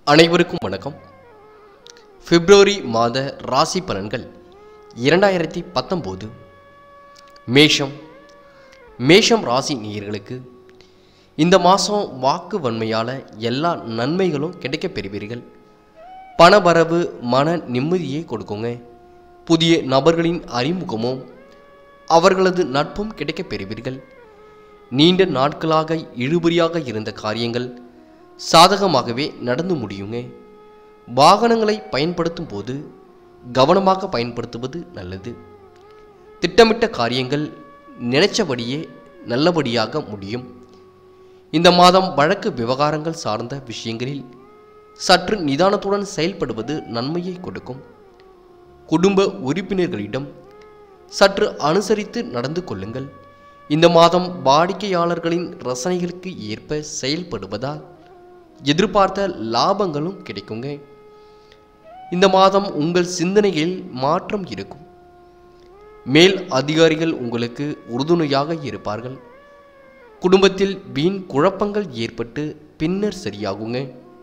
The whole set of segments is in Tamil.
அனைவருக்கும் வணக்கம் பிப்ரவரி மாத ராசி பலன்கள் இரண்டாயிரத்தி பத்தொம்போது மேஷம் மேஷம் ராசி நேயர்களுக்கு இந்த மாதம் வாக்கு வன்மையால் எல்லா நன்மைகளும் கிடைக்கப் பெறுவீர்கள் பணவரவு மன நிம்மதியை கொடுக்குங்க புதிய நபர்களின் அறிமுகமும் அவர்களது நட்பும் கிடைக்கப் பெறுவீர்கள் நீண்ட நாட்களாக இழுபறியாக இருந்த காரியங்கள் சாதகமாகவே நடந்து முடியுங்க வாகனங்களை பயன்படுத்தும் போது கவனமாக பயன்படுத்துவது நல்லது திட்டமிட்ட காரியங்கள் நினைச்சபடியே நல்லபடியாக முடியும் இந்த மாதம் வழக்கு விவகாரங்கள் சார்ந்த விஷயங்களில் சற்று நிதானத்துடன் செயல்படுவது நன்மையை கொடுக்கும் குடும்ப உறுப்பினர்களிடம் சற்று அனுசரித்து நடந்து கொள்ளுங்கள் இந்த மாதம் வாடிக்கையாளர்களின் ரசனைகளுக்கு ஏற்ப செயல்படுவதால் எதிர்பார்த்த லாபங்களும் கிடைக்குங்க இந்த மாதம் உங்கள் சிந்தனையில் மாற்றம் இருக்கும் மேல் அதிகாரிகள் உங்களுக்கு உறுதுணையாக இருப்பார்கள் குடும்பத்தில் வீண் குழப்பங்கள் ஏற்பட்டு பின்னர் சரியாகுங்க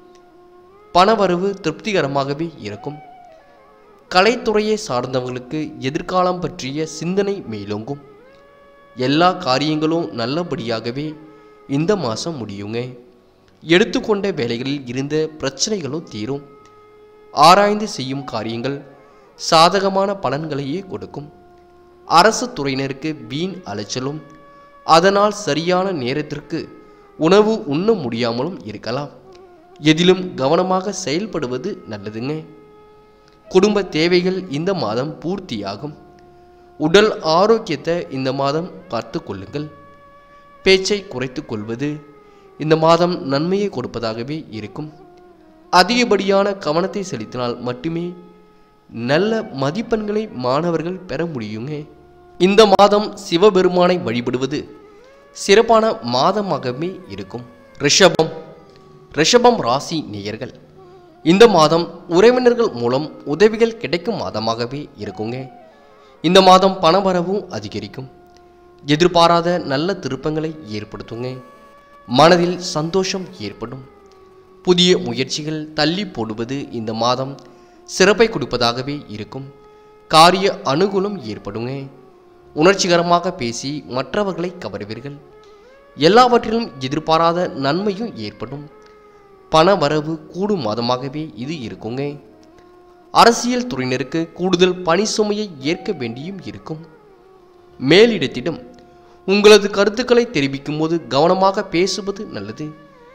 பணவரவு திருப்திகரமாகவே இருக்கும் கலைத்துறையை சார்ந்தவர்களுக்கு எதிர்காலம் பற்றிய சிந்தனை மேலோங்கும் எல்லா காரியங்களும் நல்லபடியாகவே இந்த மாதம் முடியுங்க எடுத்துக்கொண்ட வேலைகளில் இருந்த பிரச்சனைகளும் தீரும் ஆராய்ந்து செய்யும் காரியங்கள் சாதகமான பலன்களையே கொடுக்கும் அரசு துறையினருக்கு வீண் அலைச்சலும் அதனால் சரியான நேரத்திற்கு உணவு உண்ண முடியாமலும் இருக்கலாம் எதிலும் கவனமாக செயல்படுவது நல்லதுங்க குடும்ப தேவைகள் இந்த மாதம் பூர்த்தியாகும் உடல் ஆரோக்கியத்தை இந்த மாதம் பார்த்து கொள்ளுங்கள் பேச்சை குறைத்து கொள்வது இந்த மாதம் நன்மையை கொடுப்பதாகவே இருக்கும் அதிகப்படியான கவனத்தை செலுத்தினால் மட்டுமே நல்ல மதிப்பெண்களை மாணவர்கள் பெற முடியுங்க இந்த மாதம் சிவபெருமானை வழிபடுவது சிறப்பான மாதமாகவே இருக்கும் ரிஷபம் ரிஷபம் ராசி நேயர்கள் இந்த மாதம் உறவினர்கள் மூலம் உதவிகள் கிடைக்கும் மாதமாகவே இருக்குங்க இந்த மாதம் பணவரவும் அதிகரிக்கும் எதிர்பாராத நல்ல திருப்பங்களை ஏற்படுத்துங்க மனதில் சந்தோஷம் ஏற்படும் புதிய முயற்சிகள் தள்ளி போடுவது இந்த மாதம் சிறப்பை கொடுப்பதாகவே இருக்கும் காரிய அனுகூலம் ஏற்படுங்க உணர்ச்சிகரமாக பேசி மற்றவர்களை கவருவீர்கள் எல்லாவற்றிலும் எதிர்பாராத நன்மையும் ஏற்படும் பண வரவு கூடும் மாதமாகவே இது இருக்குங்க அரசியல் துறையினருக்கு கூடுதல் பணி சுமையை ஏற்க வேண்டியும் இருக்கும் மேலிடத்திடம் உங்களது கருத்துக்களை தெரிவிக்கும் போது கவனமாக பேசுவது நல்லது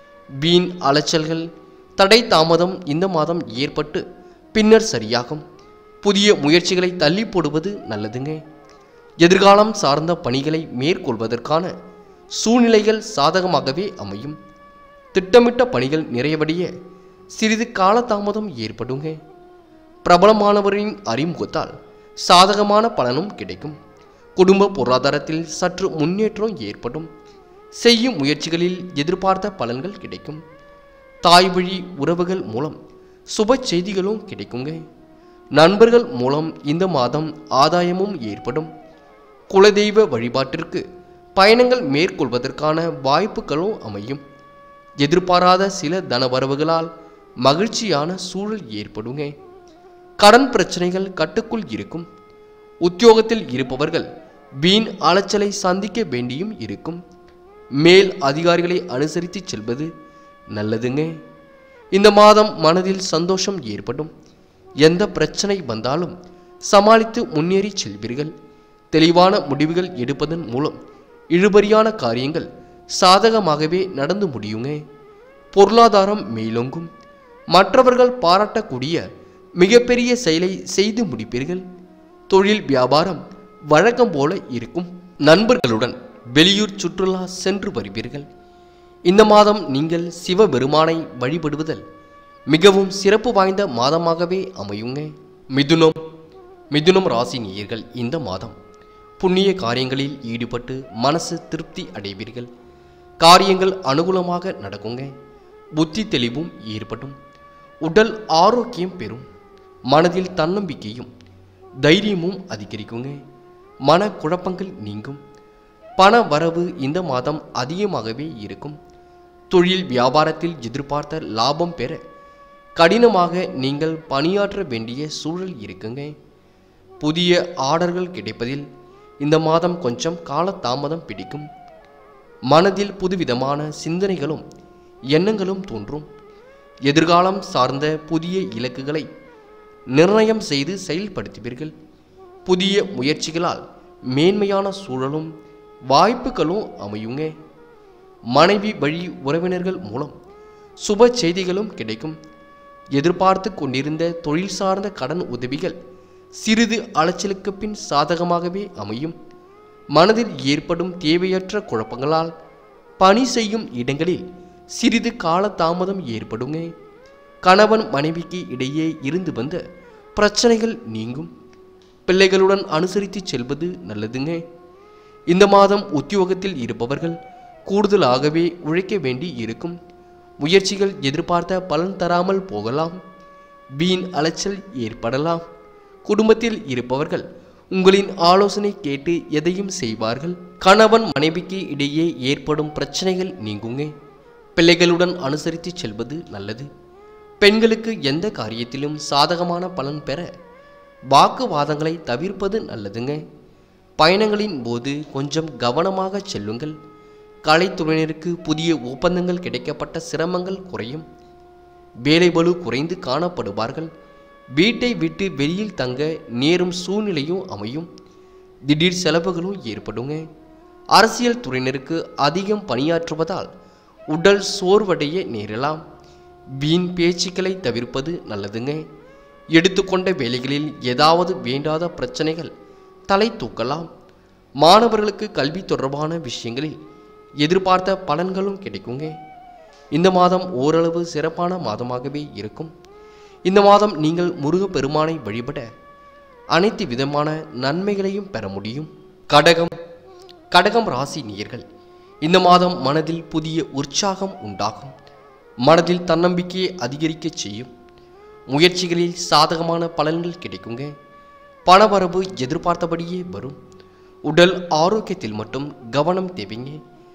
வீண் அலைச்சல்கள் தடை தாமதம் இந்த மாதம் ஏற்பட்டு பின்னர் சரியாகும் புதிய முயற்சிகளை தள்ளி போடுவது நல்லதுங்க எதிர்காலம் சார்ந்த பணிகளை மேற்கொள்வதற்கான சூழ்நிலைகள் சாதகமாகவே அமையும் திட்டமிட்ட பணிகள் நிறைவடைய சிறிது காலதாமதம் ஏற்படுங்க பிரபலமானவரின் அறிமுகத்தால் சாதகமான பலனும் கிடைக்கும் குடும்ப பொருளாதாரத்தில் சற்று முன்னேற்றம் ஏற்படும் செய்யும் முயற்சிகளில் எதிர்பார்த்த பலன்கள் கிடைக்கும் தாய் வழி உறவுகள் மூலம் சுப செய்திகளும் கிடைக்குங்க நண்பர்கள் மூலம் இந்த மாதம் ஆதாயமும் ஏற்படும் குலதெய்வ வழிபாட்டிற்கு பயணங்கள் மேற்கொள்வதற்கான வாய்ப்புகளும் அமையும் எதிர்பாராத சில தனவரவுகளால் மகிழ்ச்சியான சூழல் ஏற்படுங்க கடன் பிரச்சனைகள் கட்டுக்குள் இருக்கும் உத்தியோகத்தில் இருப்பவர்கள் வீண் அலைச்சலை சந்திக்க வேண்டியும் இருக்கும் மேல் அதிகாரிகளை அனுசரித்து செல்வது நல்லதுங்க இந்த மாதம் மனதில் சந்தோஷம் ஏற்படும் எந்த பிரச்சனை வந்தாலும் சமாளித்து முன்னேறி செல்வீர்கள் தெளிவான முடிவுகள் எடுப்பதன் மூலம் இழுபறியான காரியங்கள் சாதகமாகவே நடந்து முடியுங்க பொருளாதாரம் மேலோங்கும் மற்றவர்கள் பாராட்டக்கூடிய மிகப்பெரிய செயலை செய்து முடிப்பீர்கள் தொழில் வியாபாரம் வழக்கம் போல இருக்கும் நண்பர்களுடன் வெளியூர் சுற்றுலா சென்று வருவீர்கள் இந்த மாதம் நீங்கள் சிவபெருமானை வழிபடுவதல் மிகவும் சிறப்பு வாய்ந்த மாதமாகவே அமையுங்க மிதுனம் மிதுனம் ராசி நேயர்கள் இந்த மாதம் புண்ணிய காரியங்களில் ஈடுபட்டு மனசு திருப்தி அடைவீர்கள் காரியங்கள் அனுகூலமாக நடக்குங்க புத்தி தெளிவும் ஏற்படும் உடல் ஆரோக்கியம் பெறும் மனதில் தன்னம்பிக்கையும் தைரியமும் அதிகரிக்குங்க மன குழப்பங்கள் நீங்கும் பண வரவு இந்த மாதம் அதிகமாகவே இருக்கும் தொழில் வியாபாரத்தில் எதிர்பார்த்த லாபம் பெற கடினமாக நீங்கள் பணியாற்ற வேண்டிய சூழல் இருக்குங்க புதிய ஆர்டர்கள் கிடைப்பதில் இந்த மாதம் கொஞ்சம் காலதாமதம் பிடிக்கும் மனதில் புதுவிதமான சிந்தனைகளும் எண்ணங்களும் தோன்றும் எதிர்காலம் சார்ந்த புதிய இலக்குகளை நிர்ணயம் செய்து செயல்படுத்துவீர்கள் புதிய முயற்சிகளால் மேன்மையான சூழலும் வாய்ப்புகளும் அமையுங்க மனைவி வழி உறவினர்கள் மூலம் சுப செய்திகளும் கிடைக்கும் எதிர்பார்த்து கொண்டிருந்த தொழில் சார்ந்த கடன் உதவிகள் சிறிது அலைச்சலுக்கு பின் சாதகமாகவே அமையும் மனதில் ஏற்படும் தேவையற்ற குழப்பங்களால் பணி செய்யும் இடங்களில் சிறிது காலதாமதம் ஏற்படுங்க கணவன் மனைவிக்கு இடையே இருந்து வந்த பிரச்சனைகள் நீங்கும் பிள்ளைகளுடன் அனுசரித்து செல்வது நல்லதுங்க இந்த மாதம் உத்தியோகத்தில் இருப்பவர்கள் கூடுதலாகவே உழைக்க வேண்டி இருக்கும் முயற்சிகள் எதிர்பார்த்த பலன் தராமல் போகலாம் வீண் அலைச்சல் ஏற்படலாம் குடும்பத்தில் இருப்பவர்கள் உங்களின் ஆலோசனை கேட்டு எதையும் செய்வார்கள் கணவன் மனைவிக்கு இடையே ஏற்படும் பிரச்சனைகள் நீங்குங்க பிள்ளைகளுடன் அனுசரித்து செல்வது நல்லது பெண்களுக்கு எந்த காரியத்திலும் சாதகமான பலன் பெற வாக்குவாதங்களை தவிர்ப்பது நல்லதுங்க பயணங்களின் போது கொஞ்சம் கவனமாக செல்லுங்கள் கலைத்துறையினருக்கு புதிய ஒப்பந்தங்கள் கிடைக்கப்பட்ட சிரமங்கள் குறையும் வேலை பளு குறைந்து காணப்படுவார்கள் வீட்டை விட்டு வெளியில் தங்க நேரும் சூழ்நிலையும் அமையும் திடீர் செலவுகளும் ஏற்படுங்க அரசியல் துறையினருக்கு அதிகம் பணியாற்றுவதால் உடல் சோர்வடைய நேரலாம் வீண் பேச்சுக்களை தவிர்ப்பது நல்லதுங்க எடுத்துக்கொண்ட வேலைகளில் ஏதாவது வேண்டாத பிரச்சனைகள் தலை தூக்கலாம் மாணவர்களுக்கு கல்வி தொடர்பான விஷயங்களில் எதிர்பார்த்த பலன்களும் கிடைக்குங்க இந்த மாதம் ஓரளவு சிறப்பான மாதமாகவே இருக்கும் இந்த மாதம் நீங்கள் முருகப்பெருமானை வழிபட அனைத்து விதமான நன்மைகளையும் பெற முடியும் கடகம் கடகம் ராசி நேயர்கள் இந்த மாதம் மனதில் புதிய உற்சாகம் உண்டாகும் மனதில் தன்னம்பிக்கையை அதிகரிக்கச் செய்யும் முயற்சிகளில் சாதகமான பலன்கள் கிடைக்குங்க பணவரவு எதிர்பார்த்தபடியே வரும் உடல் ஆரோக்கியத்தில் மட்டும் கவனம் தேவைங்க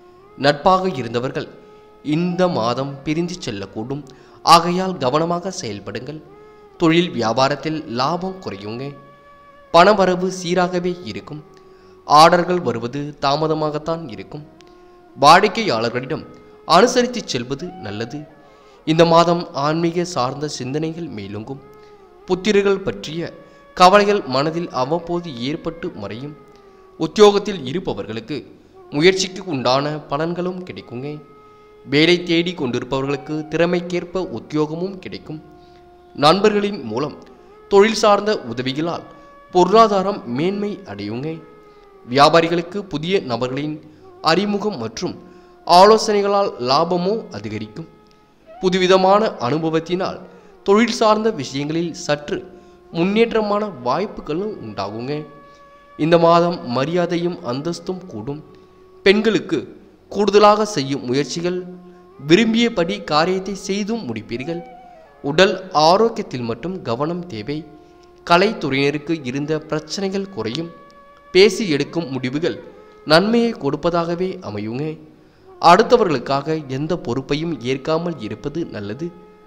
நட்பாக இருந்தவர்கள் இந்த மாதம் பிரிந்து செல்லக்கூடும் ஆகையால் கவனமாக செயல்படுங்கள் தொழில் வியாபாரத்தில் லாபம் குறையுங்க பணவரவு சீராகவே இருக்கும் ஆர்டர்கள் வருவது தாமதமாகத்தான் இருக்கும் வாடிக்கையாளர்களிடம் அனுசரித்து செல்வது நல்லது இந்த மாதம் ஆன்மீக சார்ந்த சிந்தனைகள் மேலோங்கும் புத்திரர்கள் பற்றிய கவலைகள் மனதில் அவ்வப்போது ஏற்பட்டு மறையும் உத்தியோகத்தில் இருப்பவர்களுக்கு முயற்சிக்கு உண்டான பலன்களும் கிடைக்குங்க வேலை தேடி கொண்டிருப்பவர்களுக்கு திறமைக்கேற்ப உத்தியோகமும் கிடைக்கும் நண்பர்களின் மூலம் தொழில் சார்ந்த உதவிகளால் பொருளாதாரம் மேன்மை அடையுங்க வியாபாரிகளுக்கு புதிய நபர்களின் அறிமுகம் மற்றும் ஆலோசனைகளால் லாபமோ அதிகரிக்கும் புதுவிதமான அனுபவத்தினால் தொழில் சார்ந்த விஷயங்களில் சற்று முன்னேற்றமான வாய்ப்புகளும் உண்டாகுங்க இந்த மாதம் மரியாதையும் அந்தஸ்தும் கூடும் பெண்களுக்கு கூடுதலாக செய்யும் முயற்சிகள் விரும்பியபடி காரியத்தை செய்தும் முடிப்பீர்கள் உடல் ஆரோக்கியத்தில் மட்டும் கவனம் தேவை கலைத்துறையினருக்கு இருந்த பிரச்சனைகள் குறையும் பேசி எடுக்கும் முடிவுகள் நன்மையை கொடுப்பதாகவே அமையுங்க அடுத்தவர்களுக்காக எந்த பொறுப்பையும் ஏற்காமல் இருப்பது நல்லது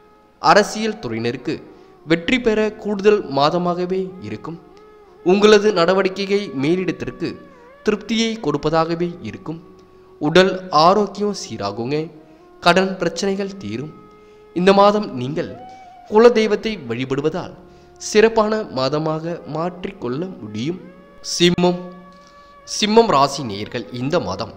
அரசியல் துறையினருக்கு வெற்றி பெற கூடுதல் மாதமாகவே இருக்கும் உங்களது நடவடிக்கையை மேலிடத்திற்கு திருப்தியை கொடுப்பதாகவே இருக்கும் உடல் ஆரோக்கியம் சீராகுங்க கடன் பிரச்சனைகள் தீரும் இந்த மாதம் நீங்கள் குல தெய்வத்தை வழிபடுவதால் சிறப்பான மாதமாக மாற்றிக்கொள்ள முடியும் சிம்மம் சிம்மம் ராசி நேயர்கள் இந்த மாதம்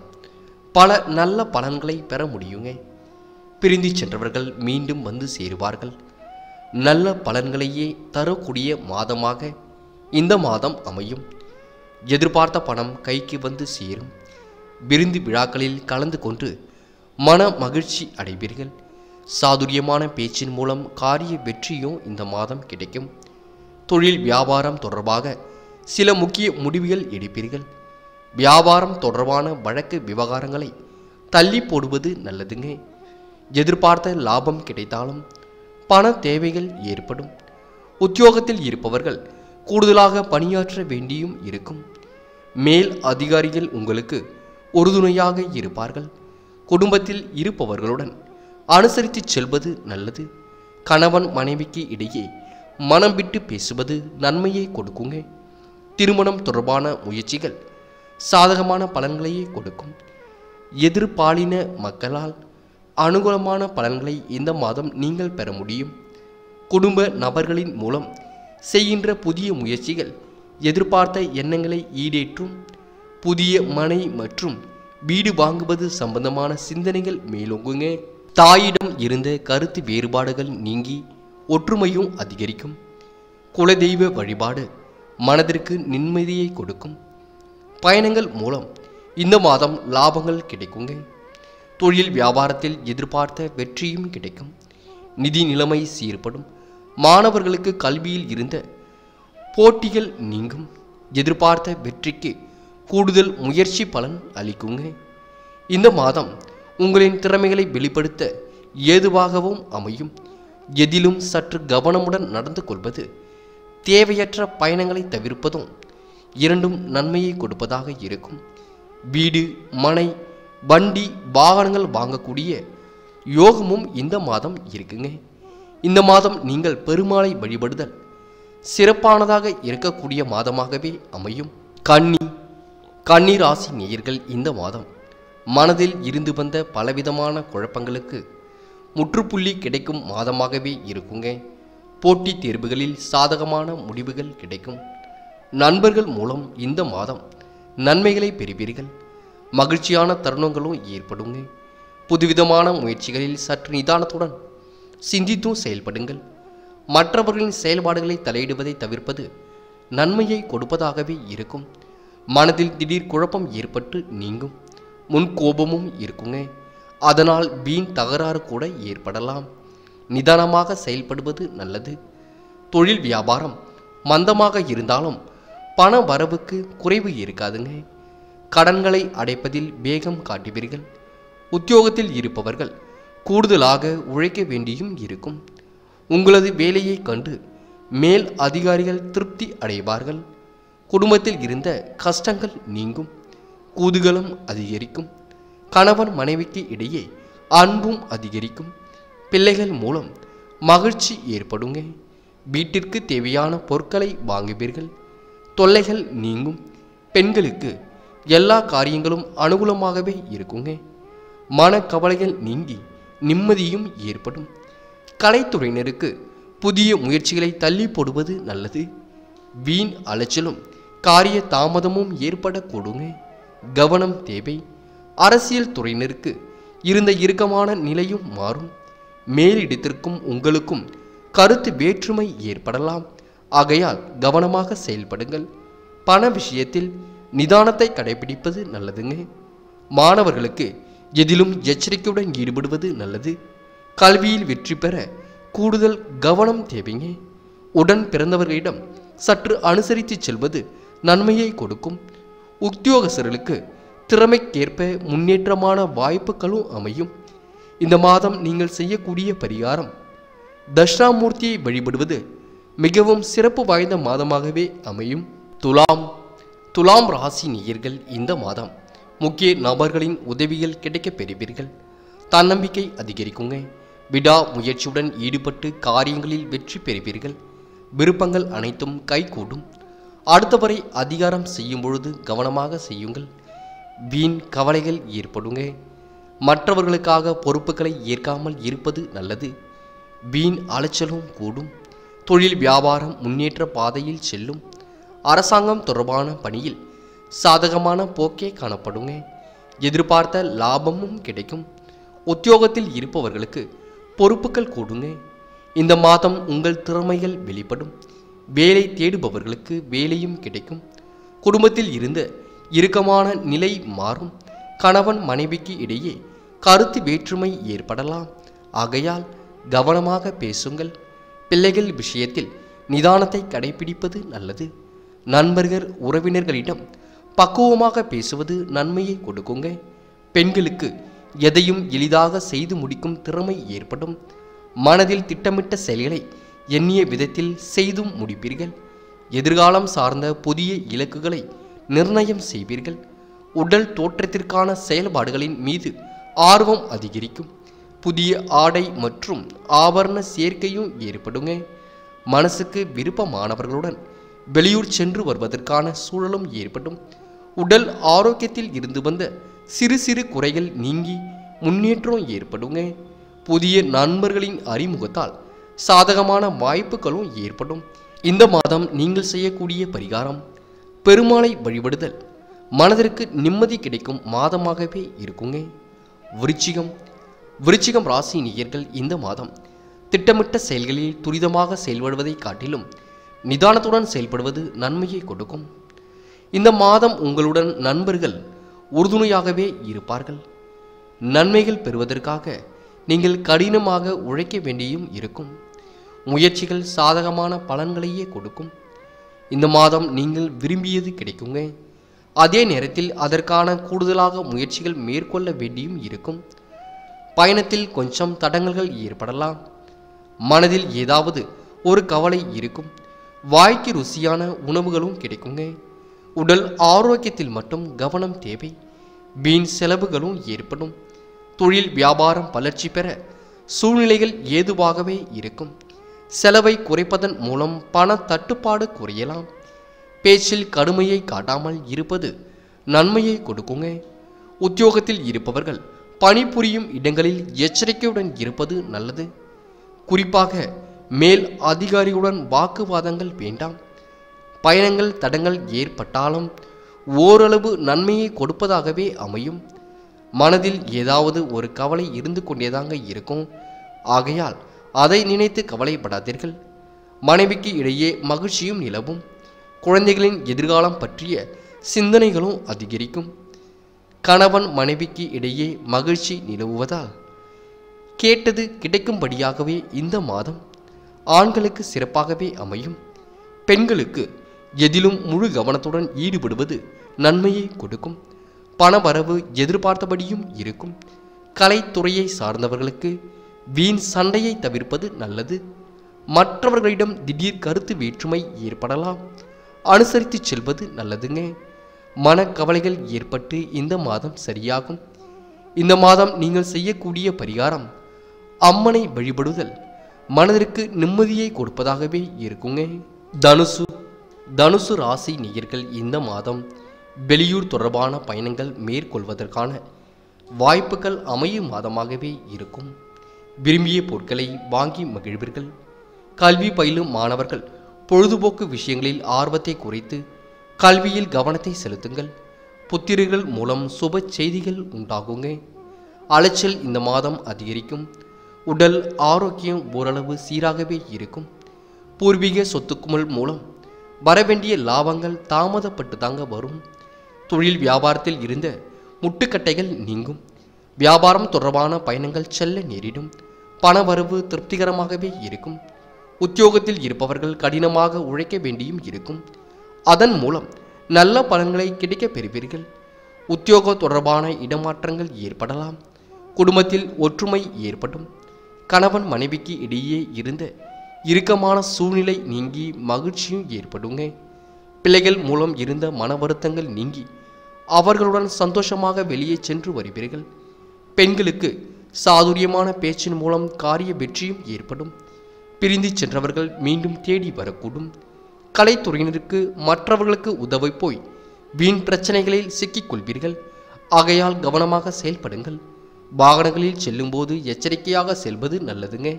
பல நல்ல பலன்களை பெற முடியுங்க பிரிந்து சென்றவர்கள் மீண்டும் வந்து சேருவார்கள் நல்ல பலன்களையே தரக்கூடிய மாதமாக இந்த மாதம் அமையும் எதிர்பார்த்த பணம் கைக்கு வந்து சேரும் விருந்து விழாக்களில் கலந்து கொண்டு மன மகிழ்ச்சி அடைவீர்கள் சாதுரியமான பேச்சின் மூலம் காரிய வெற்றியும் இந்த மாதம் கிடைக்கும் தொழில் வியாபாரம் தொடர்பாக சில முக்கிய முடிவுகள் எடுப்பீர்கள் வியாபாரம் தொடர்பான வழக்கு விவகாரங்களை தள்ளி போடுவது நல்லதுங்க எதிர்பார்த்த லாபம் கிடைத்தாலும் பண தேவைகள் ஏற்படும் உத்தியோகத்தில் இருப்பவர்கள் கூடுதலாக பணியாற்ற வேண்டியும் இருக்கும் மேல் அதிகாரிகள் உங்களுக்கு உறுதுணையாக இருப்பார்கள் குடும்பத்தில் இருப்பவர்களுடன் அனுசரித்து செல்வது நல்லது கணவன் மனைவிக்கு இடையே மனம் விட்டு பேசுவது நன்மையை கொடுக்குங்க திருமணம் தொடர்பான முயற்சிகள் சாதகமான பலன்களையே கொடுக்கும் எதிர்பாலின மக்களால் அனுகூலமான பலன்களை இந்த மாதம் நீங்கள் பெற முடியும் குடும்ப நபர்களின் மூலம் செய்கின்ற புதிய முயற்சிகள் எதிர்பார்த்த எண்ணங்களை ஈடேற்றும் புதிய மனை மற்றும் வீடு வாங்குவது சம்பந்தமான சிந்தனைகள் மேலோங்குங்க தாயிடம் இருந்த கருத்து வேறுபாடுகள் நீங்கி ஒற்றுமையும் அதிகரிக்கும் குலதெய்வ வழிபாடு மனதிற்கு நிம்மதியை கொடுக்கும் பயணங்கள் மூலம் இந்த மாதம் லாபங்கள் கிடைக்குங்க தொழில் வியாபாரத்தில் எதிர்பார்த்த வெற்றியும் கிடைக்கும் நிதி நிலைமை சீர்படும் மாணவர்களுக்கு கல்வியில் இருந்த போட்டிகள் நீங்கும் எதிர்பார்த்த வெற்றிக்கு கூடுதல் முயற்சி பலன் அளிக்குங்க இந்த மாதம் உங்களின் திறமைகளை வெளிப்படுத்த ஏதுவாகவும் அமையும் எதிலும் சற்று கவனமுடன் நடந்து கொள்வது தேவையற்ற பயணங்களை தவிர்ப்பதும் இரண்டும் நன்மையை கொடுப்பதாக இருக்கும் வீடு மனை வண்டி வாகனங்கள் வாங்கக்கூடிய யோகமும் இந்த மாதம் இருக்குங்க இந்த மாதம் நீங்கள் பெருமாளை வழிபடுதல் சிறப்பானதாக இருக்கக்கூடிய மாதமாகவே அமையும் கன்னி கன்னி ராசி நேயர்கள் இந்த மாதம் மனதில் இருந்து வந்த பலவிதமான குழப்பங்களுக்கு முற்றுப்புள்ளி கிடைக்கும் மாதமாகவே இருக்குங்க போட்டித் தேர்வுகளில் சாதகமான முடிவுகள் கிடைக்கும் நண்பர்கள் மூலம் இந்த மாதம் நன்மைகளை பெறுவீர்கள் மகிழ்ச்சியான தருணங்களும் ஏற்படுங்க புதுவிதமான முயற்சிகளில் சற்று நிதானத்துடன் சிந்தித்தும் செயல்படுங்கள் மற்றவர்களின் செயல்பாடுகளை தலையிடுவதை தவிர்ப்பது நன்மையை கொடுப்பதாகவே இருக்கும் மனதில் திடீர் குழப்பம் ஏற்பட்டு நீங்கும் முன் கோபமும் இருக்குங்க அதனால் வீண் தகராறு கூட ஏற்படலாம் நிதானமாக செயல்படுவது நல்லது தொழில் வியாபாரம் மந்தமாக இருந்தாலும் பண வரவுக்கு குறைவு இருக்காதுங்க கடன்களை அடைப்பதில் வேகம் காட்டுவீர்கள் உத்தியோகத்தில் இருப்பவர்கள் கூடுதலாக உழைக்க வேண்டியும் இருக்கும் உங்களது வேலையை கண்டு மேல் அதிகாரிகள் திருப்தி அடைவார்கள் குடும்பத்தில் இருந்த கஷ்டங்கள் நீங்கும் குதூகலம் அதிகரிக்கும் கணவன் மனைவிக்கு இடையே அன்பும் அதிகரிக்கும் பிள்ளைகள் மூலம் மகிழ்ச்சி ஏற்படுங்க வீட்டிற்கு தேவையான பொருட்களை வாங்குவீர்கள் தொல்லைகள் நீங்கும் பெண்களுக்கு எல்லா காரியங்களும் அனுகூலமாகவே இருக்குங்க மனக்கவலைகள் நீங்கி நிம்மதியும் ஏற்படும் கலைத்துறையினருக்கு புதிய முயற்சிகளை தள்ளி போடுவது நல்லது வீண் அலைச்சலும் காரிய தாமதமும் ஏற்படக்கூடுங்க கவனம் தேவை அரசியல் துறையினருக்கு இருந்த இறுக்கமான நிலையும் மாறும் மேலிடத்திற்கும் உங்களுக்கும் கருத்து வேற்றுமை ஏற்படலாம் ஆகையால் கவனமாக செயல்படுங்கள் பண விஷயத்தில் நிதானத்தை கடைபிடிப்பது நல்லதுங்க மாணவர்களுக்கு எதிலும் எச்சரிக்கையுடன் ஈடுபடுவது நல்லது கல்வியில் வெற்றி பெற கூடுதல் கவனம் தேவைங்க உடன் பிறந்தவர்களிடம் சற்று அனுசரித்து செல்வது நன்மையை கொடுக்கும் உத்தியோகஸ்தர்களுக்கு திறமைக்கேற்ப முன்னேற்றமான வாய்ப்புகளும் அமையும் இந்த மாதம் நீங்கள் செய்யக்கூடிய பரிகாரம் தட்சிணாமூர்த்தியை வழிபடுவது மிகவும் சிறப்பு வாய்ந்த மாதமாகவே அமையும் துலாம் துலாம் ராசி நேயர்கள் இந்த மாதம் முக்கிய நபர்களின் உதவிகள் கிடைக்கப் பெறுவீர்கள் தன்னம்பிக்கை அதிகரிக்குங்க விடா முயற்சியுடன் ஈடுபட்டு காரியங்களில் வெற்றி பெறுவீர்கள் விருப்பங்கள் அனைத்தும் கைகூடும் அடுத்தவரை அதிகாரம் செய்யும் பொழுது கவனமாக செய்யுங்கள் வீண் கவலைகள் ஏற்படுங்க மற்றவர்களுக்காக பொறுப்புகளை ஏற்காமல் இருப்பது நல்லது வீண் அலைச்சலும் கூடும் தொழில் வியாபாரம் முன்னேற்ற பாதையில் செல்லும் அரசாங்கம் தொடர்பான பணியில் சாதகமான போக்கே காணப்படுங்க எதிர்பார்த்த லாபமும் கிடைக்கும் உத்தியோகத்தில் இருப்பவர்களுக்கு பொறுப்புகள் கூடுங்க இந்த மாதம் உங்கள் திறமைகள் வெளிப்படும் வேலை தேடுபவர்களுக்கு வேலையும் கிடைக்கும் குடும்பத்தில் இருந்த இறுக்கமான நிலை மாறும் கணவன் மனைவிக்கு இடையே கருத்து வேற்றுமை ஏற்படலாம் ஆகையால் கவனமாக பேசுங்கள் பிள்ளைகள் விஷயத்தில் நிதானத்தை கடைபிடிப்பது நல்லது நண்பர்கள் உறவினர்களிடம் பக்குவமாக பேசுவது நன்மையை கொடுக்குங்க பெண்களுக்கு எதையும் எளிதாக செய்து முடிக்கும் திறமை ஏற்படும் மனதில் திட்டமிட்ட செயல்களை எண்ணிய விதத்தில் செய்தும் முடிப்பீர்கள் எதிர்காலம் சார்ந்த புதிய இலக்குகளை நிர்ணயம் செய்வீர்கள் உடல் தோற்றத்திற்கான செயல்பாடுகளின் மீது ஆர்வம் அதிகரிக்கும் புதிய ஆடை மற்றும் ஆபரண சேர்க்கையும் ஏற்படுங்க மனசுக்கு விருப்பமானவர்களுடன் வெளியூர் சென்று வருவதற்கான சூழலும் ஏற்படும் உடல் ஆரோக்கியத்தில் இருந்து வந்த சிறு சிறு குறைகள் நீங்கி முன்னேற்றம் ஏற்படுங்க புதிய நண்பர்களின் அறிமுகத்தால் சாதகமான வாய்ப்புகளும் ஏற்படும் இந்த மாதம் நீங்கள் செய்யக்கூடிய பரிகாரம் பெருமாளை வழிபடுதல் மனதிற்கு நிம்மதி கிடைக்கும் மாதமாகவே இருக்குங்க விருச்சிகம் விருச்சிகம் ராசி நேயர்கள் இந்த மாதம் திட்டமிட்ட செயல்களில் துரிதமாக செயல்படுவதை காட்டிலும் நிதானத்துடன் செயல்படுவது நன்மையை கொடுக்கும் இந்த மாதம் உங்களுடன் நண்பர்கள் உறுதுணையாகவே இருப்பார்கள் நன்மைகள் பெறுவதற்காக நீங்கள் கடினமாக உழைக்க வேண்டியும் இருக்கும் முயற்சிகள் சாதகமான பலன்களையே கொடுக்கும் இந்த மாதம் நீங்கள் விரும்பியது கிடைக்குங்க அதே நேரத்தில் அதற்கான கூடுதலாக முயற்சிகள் மேற்கொள்ள வேண்டியும் இருக்கும் பயணத்தில் கொஞ்சம் தடங்கல்கள் ஏற்படலாம் மனதில் ஏதாவது ஒரு கவலை இருக்கும் வாய்க்கு ருசியான உணவுகளும் கிடைக்குங்க உடல் ஆரோக்கியத்தில் மட்டும் கவனம் தேவை வீண் செலவுகளும் ஏற்படும் தொழில் வியாபாரம் வளர்ச்சி பெற சூழ்நிலைகள் ஏதுவாகவே இருக்கும் செலவை குறைப்பதன் மூலம் பண தட்டுப்பாடு குறையலாம் பேச்சில் கடுமையை காட்டாமல் இருப்பது நன்மையை கொடுக்குங்க உத்தியோகத்தில் இருப்பவர்கள் பணிபுரியும் இடங்களில் எச்சரிக்கையுடன் இருப்பது நல்லது குறிப்பாக மேல் அதிகாரியுடன் வாக்குவாதங்கள் வேண்டாம் பயணங்கள் தடங்கள் ஏற்பட்டாலும் ஓரளவு நன்மையை கொடுப்பதாகவே அமையும் மனதில் ஏதாவது ஒரு கவலை இருந்து கொண்டேதாங்க இருக்கும் ஆகையால் அதை நினைத்து கவலைப்படாதீர்கள் மனைவிக்கு இடையே மகிழ்ச்சியும் நிலவும் குழந்தைகளின் எதிர்காலம் பற்றிய சிந்தனைகளும் அதிகரிக்கும் கணவன் மனைவிக்கு இடையே மகிழ்ச்சி நிலவுவதால் கேட்டது கிடைக்கும்படியாகவே இந்த மாதம் ஆண்களுக்கு சிறப்பாகவே அமையும் பெண்களுக்கு எதிலும் முழு கவனத்துடன் ஈடுபடுவது நன்மையை கொடுக்கும் பணவரவு எதிர்பார்த்தபடியும் இருக்கும் கலைத்துறையை சார்ந்தவர்களுக்கு வீண் சண்டையை தவிர்ப்பது நல்லது மற்றவர்களிடம் திடீர் கருத்து வேற்றுமை ஏற்படலாம் அனுசரித்து செல்வது நல்லதுங்க மனக்கவலைகள் ஏற்பட்டு இந்த மாதம் சரியாகும் இந்த மாதம் நீங்கள் செய்யக்கூடிய பரிகாரம் அம்மனை வழிபடுதல் மனதிற்கு நிம்மதியை கொடுப்பதாகவே இருக்குங்க தனுசு தனுசு ராசி நேயர்கள் இந்த மாதம் வெளியூர் தொடர்பான பயணங்கள் மேற்கொள்வதற்கான வாய்ப்புகள் அமையும் மாதமாகவே இருக்கும் விரும்பிய பொருட்களை வாங்கி மகிழ்வீர்கள் கல்வி பயிலும் மாணவர்கள் பொழுதுபோக்கு விஷயங்களில் ஆர்வத்தை குறைத்து கல்வியில் கவனத்தை செலுத்துங்கள் புத்திரர்கள் மூலம் சுப செய்திகள் உண்டாகுங்க அலைச்சல் இந்த மாதம் அதிகரிக்கும் உடல் ஆரோக்கியம் ஓரளவு சீராகவே இருக்கும் பூர்வீக சொத்துக்குமல் மூலம் வரவேண்டிய லாபங்கள் தாமதப்பட்டு தாங்க வரும் தொழில் வியாபாரத்தில் இருந்த முட்டுக்கட்டைகள் நீங்கும் வியாபாரம் தொடர்பான பயணங்கள் செல்ல நேரிடும் பணவரவு திருப்திகரமாகவே இருக்கும் உத்தியோகத்தில் இருப்பவர்கள் கடினமாக உழைக்க வேண்டியும் இருக்கும் அதன் மூலம் நல்ல பலன்களை கிடைக்கப் பெறுவீர்கள் உத்தியோக தொடர்பான இடமாற்றங்கள் ஏற்படலாம் குடும்பத்தில் ஒற்றுமை ஏற்படும் கணவன் மனைவிக்கு இடையே இருந்த இறுக்கமான சூழ்நிலை நீங்கி மகிழ்ச்சியும் ஏற்படுங்க பிள்ளைகள் மூலம் இருந்த மன வருத்தங்கள் நீங்கி அவர்களுடன் சந்தோஷமாக வெளியே சென்று வருவீர்கள் பெண்களுக்கு சாதுரியமான பேச்சின் மூலம் காரிய வெற்றியும் ஏற்படும் பிரிந்து சென்றவர்கள் மீண்டும் தேடி வரக்கூடும் கலைத்துறையினருக்கு மற்றவர்களுக்கு உதவி போய் வீண் பிரச்சனைகளில் சிக்கிக் கொள்வீர்கள் ஆகையால் கவனமாக செயல்படுங்கள் வாகனங்களில் செல்லும்போது எச்சரிக்கையாக செல்வது நல்லதுங்க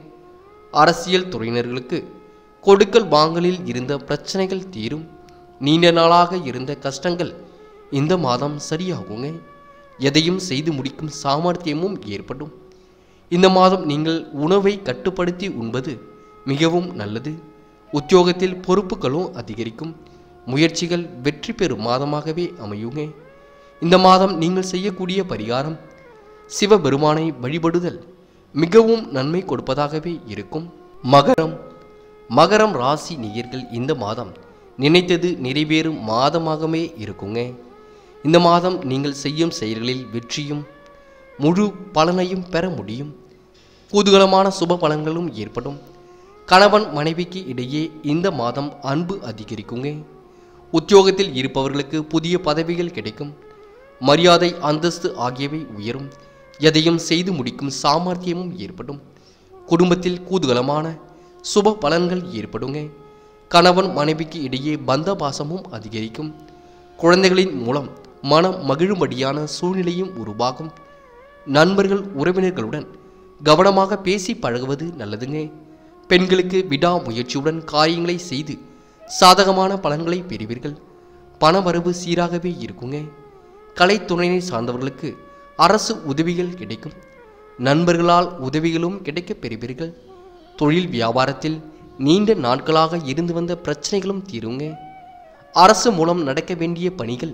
அரசியல் துறையினர்களுக்கு கொடுக்கல் வாங்கலில் இருந்த பிரச்சனைகள் தீரும் நீண்ட நாளாக இருந்த கஷ்டங்கள் இந்த மாதம் சரியாகுங்க எதையும் செய்து முடிக்கும் சாமர்த்தியமும் ஏற்படும் இந்த மாதம் நீங்கள் உணவை கட்டுப்படுத்தி உண்பது மிகவும் நல்லது உத்தியோகத்தில் பொறுப்புகளும் அதிகரிக்கும் முயற்சிகள் வெற்றி பெறும் மாதமாகவே அமையுங்க இந்த மாதம் நீங்கள் செய்யக்கூடிய பரிகாரம் சிவபெருமானை வழிபடுதல் மிகவும் நன்மை கொடுப்பதாகவே இருக்கும் மகரம் மகரம் ராசி நேயர்கள் இந்த மாதம் நினைத்தது நிறைவேறும் மாதமாகவே இருக்குங்க இந்த மாதம் நீங்கள் செய்யும் செயல்களில் வெற்றியும் முழு பலனையும் பெற முடியும் குதூகலமான சுப பலன்களும் ஏற்படும் கணவன் மனைவிக்கு இடையே இந்த மாதம் அன்பு அதிகரிக்குங்க உத்தியோகத்தில் இருப்பவர்களுக்கு புதிய பதவிகள் கிடைக்கும் மரியாதை அந்தஸ்து ஆகியவை உயரும் எதையும் செய்து முடிக்கும் சாமர்த்தியமும் ஏற்படும் குடும்பத்தில் கூதுகலமான சுப பலன்கள் ஏற்படுங்க கணவன் மனைவிக்கு இடையே பந்த பாசமும் அதிகரிக்கும் குழந்தைகளின் மூலம் மனம் மகிழும்படியான சூழ்நிலையும் உருவாகும் நண்பர்கள் உறவினர்களுடன் கவனமாக பேசி பழகுவது நல்லதுங்க பெண்களுக்கு விடாமுயற்சியுடன் காரியங்களை செய்து சாதகமான பலன்களை பெறுவீர்கள் பணவரவு சீராகவே இருக்குங்க கலைத்துறையினை சார்ந்தவர்களுக்கு அரசு உதவிகள் கிடைக்கும் நண்பர்களால் உதவிகளும் கிடைக்கப் பெறுவீர்கள் தொழில் வியாபாரத்தில் நீண்ட நாட்களாக இருந்து வந்த பிரச்சனைகளும் தீருங்க அரசு மூலம் நடக்க வேண்டிய பணிகள்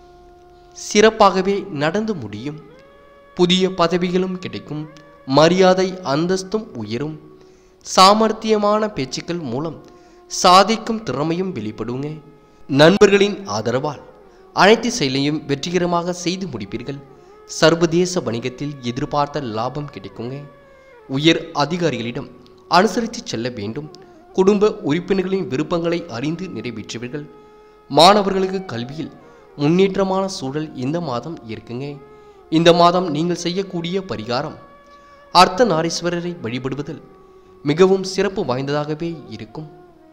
சிறப்பாகவே நடந்து முடியும் புதிய பதவிகளும் கிடைக்கும் மரியாதை அந்தஸ்தும் உயரும் சாமர்த்தியமான பேச்சுக்கள் மூலம் சாதிக்கும் திறமையும் வெளிப்படுங்க நண்பர்களின் ஆதரவால் அனைத்து செயலையும் வெற்றிகரமாக செய்து முடிப்பீர்கள் சர்வதேச வணிகத்தில் எதிர்பார்த்த லாபம் கிடைக்குங்க உயர் அதிகாரிகளிடம் அனுசரித்து செல்ல வேண்டும் குடும்ப உறுப்பினர்களின் விருப்பங்களை அறிந்து நிறைவேற்றுவீர்கள் மாணவர்களுக்கு கல்வியில் முன்னேற்றமான சூழல் இந்த மாதம் இருக்குங்க இந்த மாதம் நீங்கள் செய்யக்கூடிய பரிகாரம் அர்த்த நாரீஸ்வரரை வழிபடுவதில் மிகவும் சிறப்பு வாய்ந்ததாகவே இருக்கும்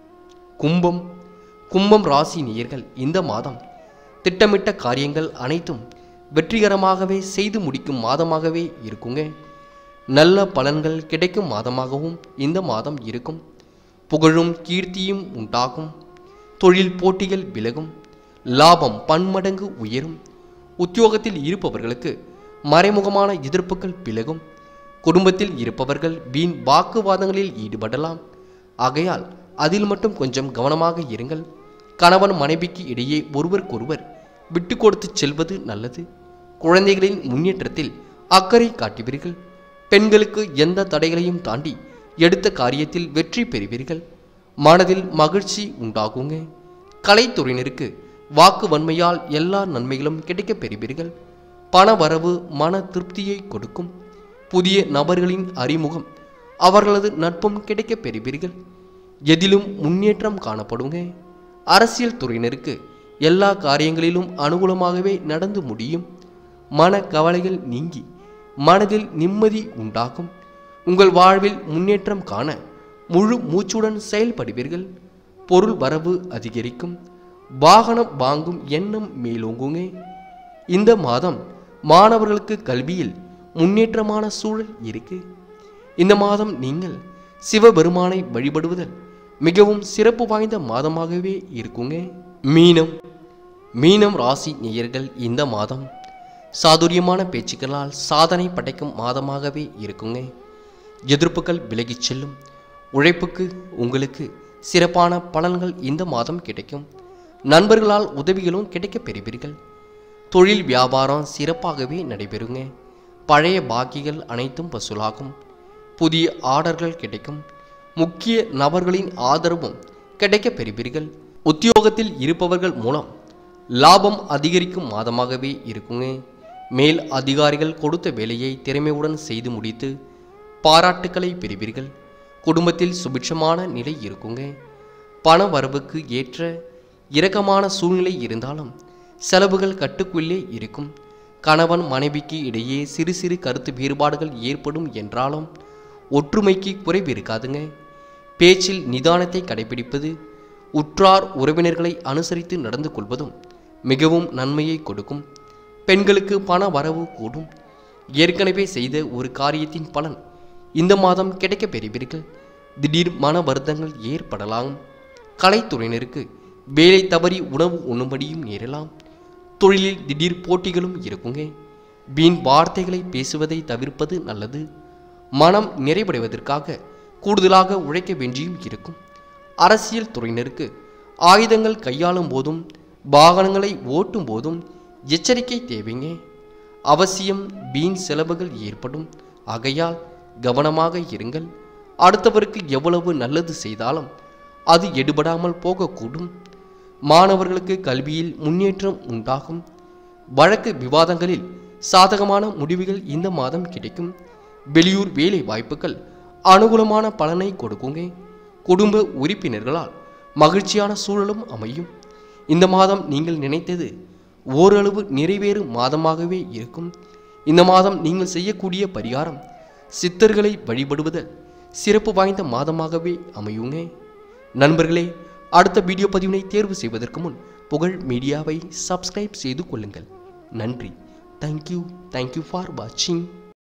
கும்பம் கும்பம் ராசி நேயர்கள் இந்த மாதம் திட்டமிட்ட காரியங்கள் அனைத்தும் வெற்றிகரமாகவே செய்து முடிக்கும் மாதமாகவே இருக்குங்க நல்ல பலன்கள் கிடைக்கும் மாதமாகவும் இந்த மாதம் இருக்கும் புகழும் கீர்த்தியும் உண்டாகும் தொழில் போட்டிகள் விலகும் லாபம் பன்மடங்கு உயரும் உத்தியோகத்தில் இருப்பவர்களுக்கு மறைமுகமான எதிர்ப்புகள் விலகும் குடும்பத்தில் இருப்பவர்கள் வீண் வாக்குவாதங்களில் ஈடுபடலாம் ஆகையால் அதில் மட்டும் கொஞ்சம் கவனமாக இருங்கள் கணவன் மனைவிக்கு இடையே ஒருவருக்கொருவர் விட்டு கொடுத்து செல்வது நல்லது குழந்தைகளின் முன்னேற்றத்தில் அக்கறை காட்டுவீர்கள் பெண்களுக்கு எந்த தடைகளையும் தாண்டி எடுத்த காரியத்தில் வெற்றி பெறுவீர்கள் மனதில் மகிழ்ச்சி உண்டாகுங்க கலைத்துறையினருக்கு வாக்கு வன்மையால் எல்லா நன்மைகளும் கிடைக்கப் பெறுவீர்கள் பண வரவு மன திருப்தியை கொடுக்கும் புதிய நபர்களின் அறிமுகம் அவர்களது நட்பும் கிடைக்கப் பெறுவீர்கள் எதிலும் முன்னேற்றம் காணப்படுங்க அரசியல் துறையினருக்கு எல்லா காரியங்களிலும் அனுகூலமாகவே நடந்து முடியும் மன கவலைகள் நீங்கி மனதில் நிம்மதி உண்டாகும் உங்கள் வாழ்வில் முன்னேற்றம் காண முழு மூச்சுடன் செயல்படுவீர்கள் பொருள் வரவு அதிகரிக்கும் வாகனம் வாங்கும் எண்ணம் மேலோங்குங்க இந்த மாதம் மாணவர்களுக்கு கல்வியில் முன்னேற்றமான சூழல் இருக்கு இந்த மாதம் நீங்கள் சிவபெருமானை வழிபடுவதில் மிகவும் சிறப்பு வாய்ந்த மாதமாகவே இருக்குங்க மீனம் மீனம் ராசி நேயர்கள் இந்த மாதம் சாதுரியமான பேச்சுக்களால் சாதனை படைக்கும் மாதமாகவே இருக்குங்க எதிர்ப்புகள் விலகிச் செல்லும் உழைப்புக்கு உங்களுக்கு சிறப்பான பலன்கள் இந்த மாதம் கிடைக்கும் நண்பர்களால் உதவிகளும் கிடைக்கப் பெறுவீர்கள் தொழில் வியாபாரம் சிறப்பாகவே நடைபெறுங்க பழைய பாக்கிகள் அனைத்தும் வசூலாகும் புதிய ஆர்டர்கள் கிடைக்கும் முக்கிய நபர்களின் ஆதரவும் கிடைக்கப் பெறுவீர்கள் உத்தியோகத்தில் இருப்பவர்கள் மூலம் லாபம் அதிகரிக்கும் மாதமாகவே இருக்குங்க மேல் அதிகாரிகள் கொடுத்த வேலையை திறமையுடன் செய்து முடித்து பாராட்டுக்களை பெறுவீர்கள் குடும்பத்தில் சுபிட்சமான நிலை இருக்குங்க பண வரவுக்கு ஏற்ற இரக்கமான சூழ்நிலை இருந்தாலும் செலவுகள் கட்டுக்குள்ளே இருக்கும் கணவன் மனைவிக்கு இடையே சிறு சிறு கருத்து வேறுபாடுகள் ஏற்படும் என்றாலும் ஒற்றுமைக்கு குறைவு இருக்காதுங்க பேச்சில் நிதானத்தை கடைபிடிப்பது உற்றார் உறவினர்களை அனுசரித்து நடந்து கொள்வதும் மிகவும் நன்மையை கொடுக்கும் பெண்களுக்கு பண வரவு கூடும் ஏற்கனவே செய்த ஒரு காரியத்தின் பலன் இந்த மாதம் கிடைக்கப் பெறுவீர்கள் திடீர் மன வருத்தங்கள் ஏற்படலாம் கலைத்துறையினருக்கு வேலை தவறி உணவு உண்ணும்படியும் நேரலாம் தொழிலில் திடீர் போட்டிகளும் இருக்குங்க வீண் வார்த்தைகளை பேசுவதை தவிர்ப்பது நல்லது மனம் நிறைவடைவதற்காக கூடுதலாக உழைக்க வேண்டியும் இருக்கும் அரசியல் துறையினருக்கு ஆயுதங்கள் கையாளும் போதும் வாகனங்களை ஓட்டும் போதும் எச்சரிக்கை தேவைங்க அவசியம் வீண் செலவுகள் ஏற்படும் ஆகையால் கவனமாக இருங்கள் அடுத்தவருக்கு எவ்வளவு நல்லது செய்தாலும் அது எடுபடாமல் போகக்கூடும் மாணவர்களுக்கு கல்வியில் முன்னேற்றம் உண்டாகும் வழக்கு விவாதங்களில் சாதகமான முடிவுகள் இந்த மாதம் கிடைக்கும் வெளியூர் வேலை வாய்ப்புகள் அனுகூலமான பலனை கொடுக்குங்க குடும்ப உறுப்பினர்களால் மகிழ்ச்சியான சூழலும் அமையும் இந்த மாதம் நீங்கள் நினைத்தது ஓரளவு நிறைவேறும் மாதமாகவே இருக்கும் இந்த மாதம் நீங்கள் செய்யக்கூடிய பரிகாரம் சித்தர்களை வழிபடுவதல் சிறப்பு வாய்ந்த மாதமாகவே அமையுங்க நண்பர்களே அடுத்த வீடியோ பதிவினை தேர்வு செய்வதற்கு முன் புகழ் மீடியாவை சப்ஸ்கிரைப் செய்து கொள்ளுங்கள் நன்றி தேங்க்யூ தேங்க்யூ ஃபார் வாட்சிங்